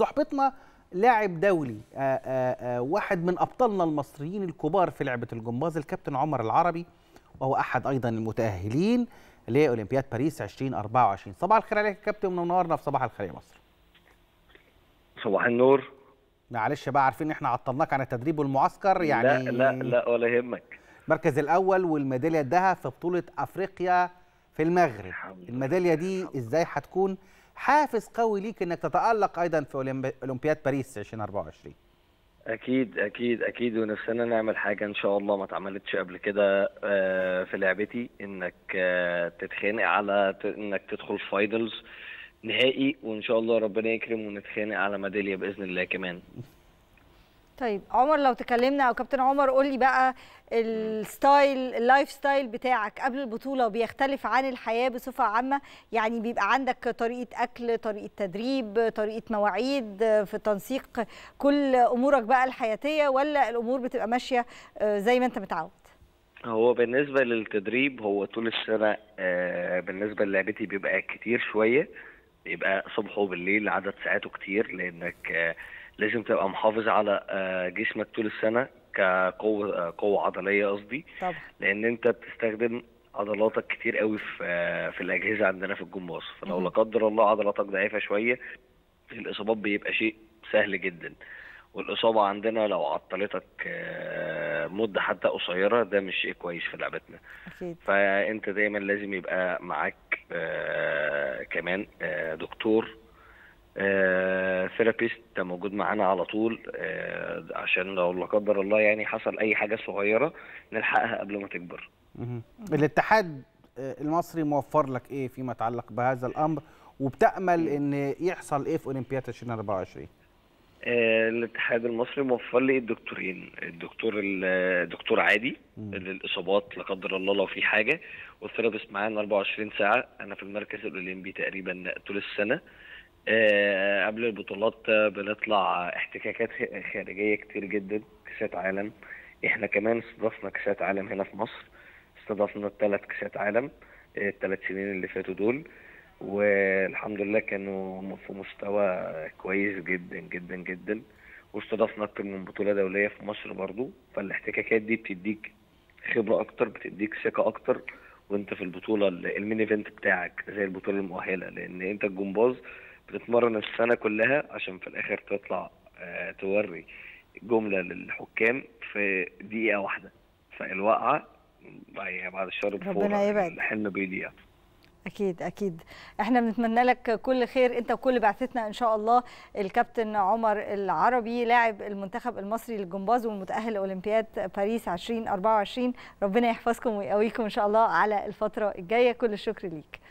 صحبتنا لاعب دولي آآ آآ واحد من ابطالنا المصريين الكبار في لعبه الجمباز الكابتن عمر العربي وهو احد ايضا المتاهلين لاولمبياد باريس 2024 صباح الخير عليك يا كابتن منورنا في صباح الخير يا مصر صباح النور معلش بقى عارفين ان احنا عطلناك عن التدريب والمعسكر يعني لا لا لا ولا يهمك المركز الاول والميداليه الذهب في بطوله افريقيا في المغرب الميداليه دي ازاي هتكون حافز قوي ليك انك تتالق ايضا في اولمبياد باريس 2024 اكيد اكيد اكيد ونفسنا نعمل حاجه ان شاء الله ما اتعملتش قبل كده في لعبتي انك تتخانق على انك تدخل فاينلز نهائي وان شاء الله ربنا يكرم ونتخانق على ميداليه باذن الله كمان طيب عمر لو تكلمنا او كابتن عمر قول لي بقى الستايل اللايف ستايل بتاعك قبل البطوله بيختلف عن الحياه بصفه عامه يعني بيبقى عندك طريقه اكل طريقه تدريب طريقه مواعيد في تنسيق كل امورك بقى الحياتيه ولا الامور بتبقى ماشيه زي ما انت متعود هو بالنسبه للتدريب هو طول السنه بالنسبه للعبتي بيبقى كتير شويه بيبقى صبح وبالليل عدد ساعاته كتير لانك لازم تبقى محافظ على جسمك طول السنه كقوه قوه عضليه قصدي طبعا لان انت بتستخدم عضلاتك كتير قوي في في الاجهزه عندنا في الجمباز فلو لا قدر الله عضلاتك ضعيفه شويه الاصابات بيبقى شيء سهل جدا والاصابه عندنا لو عطلتك مده حتى قصيره ده مش شيء كويس في لعبتنا اكيد فانت دايما لازم يبقى معاك كمان دكتور ثيرابيست آه موجود معانا على طول آه عشان لو لا قدر الله يعني حصل اي حاجه صغيره نلحقها قبل ما تكبر. الاتحاد المصري موفر لك ايه فيما يتعلق بهذا الامر وبتامل ان يحصل ايه في اولمبياد 2024 آه الاتحاد المصري موفر لي الدكتورين الدكتور الدكتور عادي للاصابات لا قدر الله لو في حاجه والثيرابيست معانا 24 ساعه انا في المركز الاولمبي تقريبا طول السنه أه قبل البطولات بنطلع احتكاكات خارجيه كتير جدا كاسات عالم احنا كمان استضفنا كاسات عالم هنا في مصر استضفنا ثلاث كاسات عالم الثلاث سنين اللي فاتوا دول والحمد لله كانوا في مستوى كويس جدا جدا جدا واستضفنا اكتر من بطوله دوليه في مصر برضو فالاحتكاكات دي بتديك خبره اكتر بتديك ثقه اكتر وانت في البطوله المين ايفنت بتاعك زي البطوله المؤهله لان انت الجمباز بتتمرن السنه كلها عشان في الاخر تطلع آه توري جمله للحكام في دقيقه واحده فالوقعه بعد الشر ربنا يبعد الحلم بيضيع اكيد اكيد احنا بنتمنى لك كل خير انت وكل بعثتنا ان شاء الله الكابتن عمر العربي لاعب المنتخب المصري للجمباز والمتاهل لاولمبياد باريس 2024 ربنا يحفظكم ويقويكم ان شاء الله على الفتره الجايه كل الشكر ليك